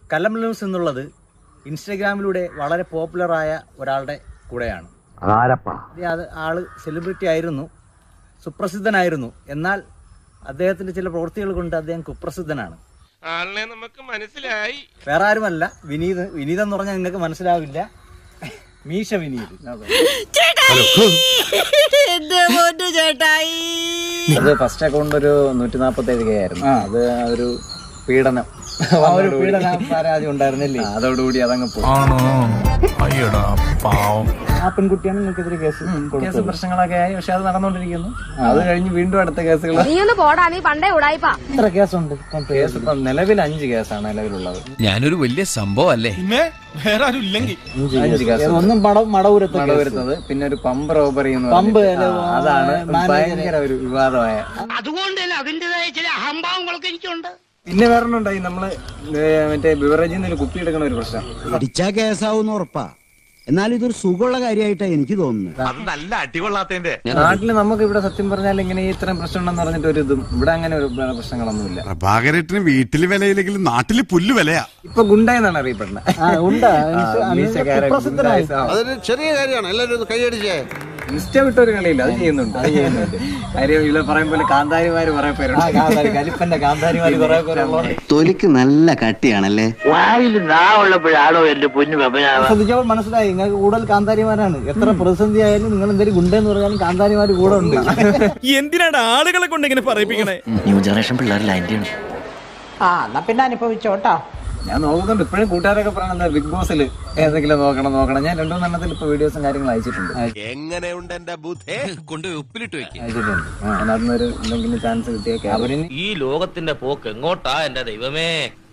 കലം ന്യൂസ് എന്നുള്ളത് ഇൻസ്റ്റഗ്രാമിലൂടെ വളരെ പോപ്പുലറായ ഒരാളുടെ കൂടെയാണ് ആരപ്പാ അത് ആള് സെലിബ്രിറ്റി ആയിരുന്നു സുപ്രസിദ്ധനായിരുന്നു എന്നാൽ അദ്ദേഹത്തിന്റെ ചില പ്രവൃത്തികൾ കൊണ്ട് അദ്ദേഹം കുപ്രസിദ്ധനാണ് ആളിനെ നമുക്ക് മനസ്സിലായി വേറെ ആരുമല്ല വിനീത് വിനീത് എന്ന് പറഞ്ഞാൽ നിങ്ങൾക്ക് മനസ്സിലാവില്ല മീശ വിനീത് അത് ഫസ്റ്റ് അക്കൗണ്ട് ഒരു നൂറ്റി നാപ്പത്തി ഏഴ് കെ ആയിരുന്നു അത് ഒരു പീഡനം ആ ഒരു പീഡന പരാതി ഉണ്ടായിരുന്നില്ലേ ആ, അതോടുകൂടി അതങ്ങ് പോയി ആണോ അയ്യടാ പാവം ആ പെൺകുട്ടിയാണ് നിങ്ങൾക്കെതിരെ കേസ് കേസ് പ്രശ്നങ്ങളൊക്കെ ആയി പക്ഷെ അത് നടന്നുകൊണ്ടിരിക്കുന്നു അത് കഴിഞ്ഞ് വീണ്ടും അടുത്ത കേസുകൾ നീ ഒന്ന് പോടാ നീ പണ്ടേ ഉടായിപ്പാ എത്ര കേസുണ്ട് ഇപ്പം കേസ് ഇപ്പം നിലവിൽ അഞ്ച് കേസാണ് നിലവിലുള്ളത് ഞാനൊരു വലിയ സംഭവം അല്ലേ പിന്നെ വേറെ ആരും ഇല്ലെങ്കിൽ അഞ്ച് കേസ് ഒന്നും മട മടവൂരത്ത് മട വരുന്നത് പിന്നെ ഒരു പമ്പ് റോബറി എന്ന് പമ്പ് പറഞ്ഞിട്ട് അല്ല, ആ, അതാണ് മാനേജരെ- ഭയങ്കര ഒരു വിവാദമായ അതുകൊണ്ട് തന്നെ അതിൻ്റെതായ ചില അഹംഭാവങ്ങളൊക്കെ എനിക്കുണ്ട് പിന്നെ വേറെ ഉണ്ടായി നമ്മള് ഏ, മറ്റേ ബിവറേജിൽ നിന്ന് ഒരു കുപ്പി എടുക്കണ ഒരു പ്രശ്നം അടിച്ചാ കേസാവൂന്ന് ഉറപ്പാ എന്നാൽ ഇതൊരു സുഖമുള്ള കാര്യമായിട്ടാ എനിക്ക് തോന്നുന്നത് അത് നല്ല അടികൊള്ളാത്തതിന്റെ നാട്ടില് നമുക്ക് ഇവിടെ സത്യം പറഞ്ഞാൽ ഇങ്ങനെ ഇത്രയും പ്രശ്നം ഉണ്ടെന്ന് പറഞ്ഞിട്ട് ഒരു ഇതും ഇവിടെ അങ്ങനെ ഒരു പ്രശ്നങ്ങളൊന്നുമില്ല പ്രഭാകരേട്ടന് വീട്ടില് വിലയില്ലെങ്കിലും നാട്ടില് പുല്ല് വിലയാ ഇപ്പൊ ഗുണ്ട എന്നാണ് അറിയപ്പെടുന്നത് ആ, ഉണ്ട്. ആ, മീശക്കാരൻ, കുപ്രസിദ്ധനായി. ഗുണ്ടായിസം. അതൊരു ചെറിയ കാര്യമാണ് എല്ലാവരും കൈയടിച്ചേ ഇൻസ്റ്റ വിട്ട ഒരു കളിയില്ല അത് ചെയ്യുന്നുണ്ട് അത് ചെയ്യുന്നുണ്ട് കാര്യം ഇവിടെ പറയും പോലെ കാന്താരിമാര് കുറെ ആ, പേരുണ്ട് കാന്താരി, കലിപ്പന്റെ കാന്താരിമാര് കുറെ പേരുള്ളതുകൊണ്ട് തൊലിക്ക് നല്ല കട്ടിയാണല്ലേ ശ്രദ്ധിച്ചപ്പോൾ മനസ്സിലായി നിങ്ങൾക്ക് കൂടുതൽ കാന്താരിമാരാണ് എത്ര പ്രതിസന്ധി ആയാലും നിങ്ങൾ എന്തെങ്കിലും ഗുണ്ടെന്ന് പറഞ്ഞാലും കാന്താരിമാര് കൂടെ ഉണ്ട് എന്തിനാണ് ആളുകളെ കൊണ്ട് ഇങ്ങനെ പറയിപ്പിക്കണേ ന്യൂ ജനറേഷൻ പിള്ളേരിൽ അതിന്റെയാണ് ആ എന്നാ പിന്നെ അനുഭവിച്ചോട്ടോ ഞാൻ നോക്കുന്നുണ്ട് ഇപ്പോഴും കൂട്ടുകാരൊക്കെ പറയുന്നത് ബിഗ് ബോസിൽ ഏതെങ്കിലും നോക്കണം നോക്കണം ഞാൻ രണ്ടു മൂന്നെണ്ണത്തിൽ ഇപ്പൊ വീഡിയോസും കാര്യങ്ങളും അയച്ചിട്ടുണ്ട് എങ്ങനെയുണ്ട് എന്റെ ബുദ്ധേ കൊണ്ടുപോയി ഉപ്പിലിട്ട് വെക്കും അയച്ചിട്ടുണ്ട് അതിനകത്തുനിന്ന് ഒരു എന്തെങ്കിലും ചാൻസ് കിട്ടിയേക്കാം അവരിന് ഈ ലോകത്തിന്റെ പോക്ക് എങ്ങോട്ടാ എന്റെ ദൈവമേ